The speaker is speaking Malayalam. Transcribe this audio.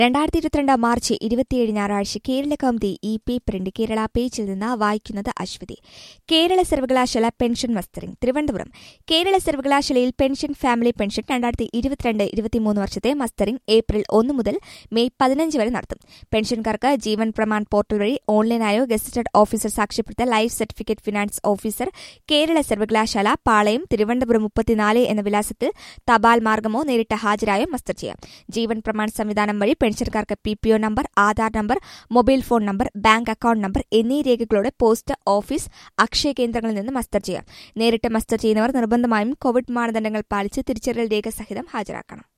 രണ്ടായിരത്തി ഇരുപത്തിരണ്ട് മാർച്ച് ഇരുപത്തിയേഴ് ഞായറാഴ്ച കേരള കൗമുദി ഇ പേപ്പറിന്റെ കേരള പേജിൽ നിന്ന് വായിക്കുന്നത് അശ്വതി കേരള സർവകലാശാല പെൻഷൻ മസ്റ്ററിംഗ് തിരുവനന്തപുരം കേരള സർവകലാശാലയിൽ പെൻഷൻ ഫാമിലി പെൻഷൻ രണ്ടായിരത്തി ഇരുപത്തിരണ്ട് ഇരുപത്തിമൂന്ന് വർഷത്തെ മസ്റ്ററിംഗ് ഏപ്രിൽ ഒന്ന് മുതൽ മെയ് പതിനഞ്ച് വരെ നടത്തും പെൻഷൻകാർക്ക് ജീവൻ പ്രമാൺ പോർട്ടൽ വഴി ഓൺലൈനായോ ഗസറ്റഡ് ഓഫീസർ സാക്ഷ്യപ്പെടുത്ത life certificate finance officer Kerala സർവകലാശാല പാളയം തിരുവനന്തപുരം മുപ്പത്തിനാല് എന്ന വിലാസത്തിൽ തപാൽ മാർഗമോ നേരിട്ട് ഹാജരായോ മസ്റ്റർ ചെയ്യാം ജീവൻ പ്രമാൺ സംവിധാനം വഴി പെൻഷൻകാർക്ക് P P O number Aadhaar number mobile phone number bank account number എന്നീ രേഖകളോടെ പോസ്റ്റ് ഓഫീസ് അക്ഷയ കേന്ദ്രങ്ങളിൽ നിന്ന് മസ്റ്റർ ചെയ്യാം നേരിട്ട് മസ്റ്റർ ചെയ്യുന്നവർ നിർബന്ധമായും കോവിഡ് മാനദണ്ഡങ്ങൾ പാലിച്ച് തിരിച്ചറിയൽ രേഖ സഹിതം ഹാജരാക്കണം